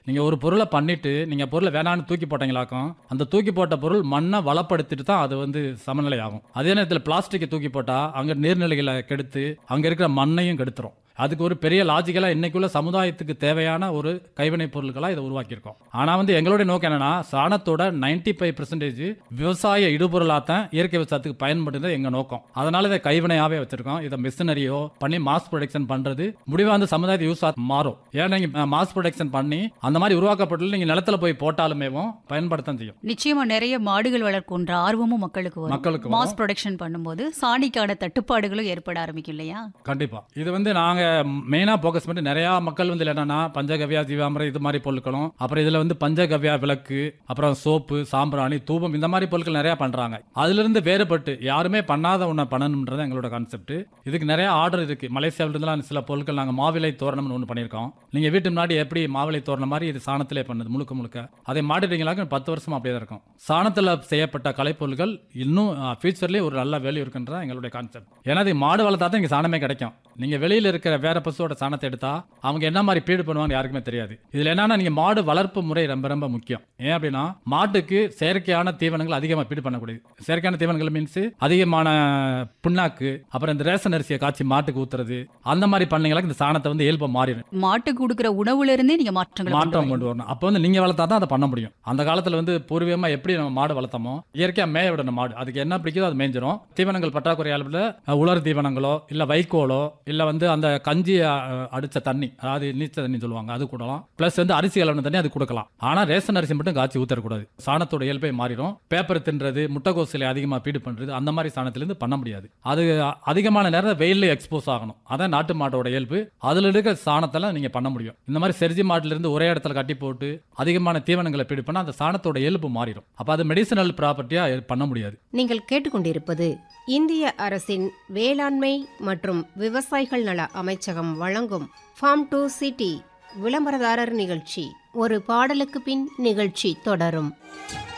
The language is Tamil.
நீங்க ஒரு பொருளை பண்ணிட்டு நீங்க பொருளை வேணான்னு தூக்கி போட்டீங்களாக்கும் அந்த தூக்கி போட்ட பொருள் மண்ணை வளப்படுத்திட்டு தான் அது வந்து சமநிலை ஆகும் அதே நேரத்தில் பிளாஸ்டிக்கை தூக்கி போட்டா அங்க நீர்நிலைகளை கெடுத்து அங்க இருக்கிற மண்ணையும் கெடுத்துரும் அதுக்கு ஒரு பெரிய லாஜிக்கலா இன்னைக்குள்ள சமுதாயத்துக்கு தேவையான ஒரு கைவினைப் பொருட்களா இதை உருவாக்கியிருக்கோம் ஆனா வந்து எங்களுடைய நோக்கம் என்னன்னா சாணத்தோட 95% ஃபைவ் பர்சன்டேஜ் விவசாய இடுபொருளாத்தான் இயற்கை விவசாயத்துக்கு பயன்படுறது எங்க நோக்கம் அதனால இதை கைவினையாவே வச்சிருக்கோம் இதை மிஷினரியோ பண்ணி மாஸ் ப்ரொடக்ஷன் பண்றது முடிவா வந்து சமுதாயத்தை யூஸ் மாறும் ஏன்னா நீங்க மாஸ் ப்ரொடக்ஷன் பண்ணி அந்த மாதிரி உருவாக்கப்பட்டு நீங்க நிலத்துல போய் போட்டாலுமேவும் பயன்படுத்த செய்யும் நிச்சயமா நிறைய மாடுகள் வளர்க்கின்ற ஆர்வமும் மக்களுக்கு வரும் மக்களுக்கு வரும். மாஸ் ப்ரொடக்ஷன் பண்ணும்போது சாணிக்கான தட்டுப்பாடுகளும் ஏற்பட ஆரம்பிக்கும் இல்லையா கண்டிப்பா இது வந்து நாங்க மெயினா ஃபோக்கஸ் பண்ணி நிறைய மக்கள் வந்து என்னன்னா பஞ்சகவ்யா ஜீவாமிரம் இது மாதிரி பொருட்களும் அப்புறம் இதுல வந்து பஞ்சகவ்யா விளக்கு அப்புறம் சோப்பு சாம்பிராணி தூபம் இந்த மாதிரி பொருட்கள் நிறைய பண்றாங்க அதுல இருந்து வேறுபட்டு யாருமே பண்ணாத ஒண்ணு பண்ணணும்ன்றது எங்களோட கான்செப்ட் இதுக்கு நிறைய ஆர்டர் இருக்கு மலேசியாவில இருந்தெல்லாம் சில பொருட்கள் நாங்க மாவிலை தோரணம்னு ஒன்று பண்ணியிருக்கோம் நீங்க வீட்டு முன்னாடி எப்படி மாவிலை தோரணம் மாதிரி இது சாணத்திலே பண்ணுது முழுக்க முழுக்க அதை மாட்டிட்டீங்களாக்க பத்து வருஷமா அப்படியே தான் இருக்கும் சாணத்துல செய்யப்பட்ட கலைப்பொருட்கள் இன்னும் ஃபியூச்சர்லேயே ஒரு நல்ல வேல்யூ இருக்குன்ற எங்களுடைய கான்செப்ட் ஏன்னா இது மாடு வளர்த்தா தான் இங்க சாணமே கிடைக்கும் நீங்க வெளியில இருக்கிற வேற பசுவோட சாணத்தை எடுத்தா அவங்க என்ன மாதிரி பீடு பண்ணுவாங்க யாருக்குமே தெரியாது இதுல என்னன்னா நீங்க மாடு வளர்ப்பு முறை ரொம்ப ரொம்ப முக்கியம் ஏன் அப்படின்னா மாட்டுக்கு செயற்கையான தீவனங்கள் அதிகமா பீடு பண்ணக்கூடியது செயற்கையான தீவனங்கள் மீன்ஸ் அதிகமான புண்ணாக்கு அப்புறம் இந்த ரேஷன் அரிசியை காய்ச்சி மாட்டுக்கு ஊத்துறது அந்த மாதிரி பண்ணீங்களா இந்த சாணத்தை வந்து இயல்பா மாறிடும் மாட்டுக்கு கொடுக்கிற உணவுல இருந்தே நீங்க மாற்றங்கள் மாற்றம் கொண்டு வரணும் அப்போ வந்து நீங்க வளர்த்தா தான் அதை பண்ண முடியும் அந்த காலத்துல வந்து பூர்வீகமா எப்படி நம்ம மாடு வளர்த்தோமோ இயற்கையா மேய விடணும் மாடு அதுக்கு என்ன பிடிக்குதோ அது மேய்ஞ்சிரும் தீவனங்கள் பற்றாக்குறை அளவில் உலர் தீவனங்களோ இல்ல வைக்கோலோ இல்ல வந்து அந்த கஞ்சி அஹ், அடிச்ச தண்ணி அதாவது நீச்ச தண்ணி சொல்லுவாங்க அது கூடலாம் பிளஸ் வந்து அரிசி கலவன தண்ணி அது கொடுக்கலாம் ஆனா ரேஷன் அரிசி மட்டும் காய்ச்சி ஊத்தரக்கூடாது சாணத்தோட இயல்பை மாறிடும் பேப்பர் தின்றது முட்டைகோசில அதிகமா பீடு பண்றது அந்த மாதிரி சாணத்திலிருந்து பண்ண முடியாது அது அ- அதிகமான நேரம் வெயில்ல எக்ஸ்போஸ் ஆகணும் அதான் நாட்டு மாட்டோட இயல்பு அதுல இருக்க சாணத்தெல்லாம் நீங்க பண்ண முடியும் இந்த மாதிரி செர்ஜி மாட்டுல இருந்து ஒரே இடத்துல கட்டி போட்டு அதிகமான தீவனங்களை பீடு பண்ணா அந்த சாணத்தோட இயல்பு மாறிடும் அப்ப அது மெடிசனல் ப்ராப்பர்ட்டியா பண்ண முடியாது நீங்கள் கேட்டுக்கொண்டிருப்பது இந்திய அரசின் வேளாண்மை மற்றும் விவசாயிகள் நல அமைச்சகம் வழங்கும் ஃபார்ம் டு சிட்டி விளம்பரதாரர் நிகழ்ச்சி ஒரு பாடலுக்கு பின் நிகழ்ச்சி தொடரும்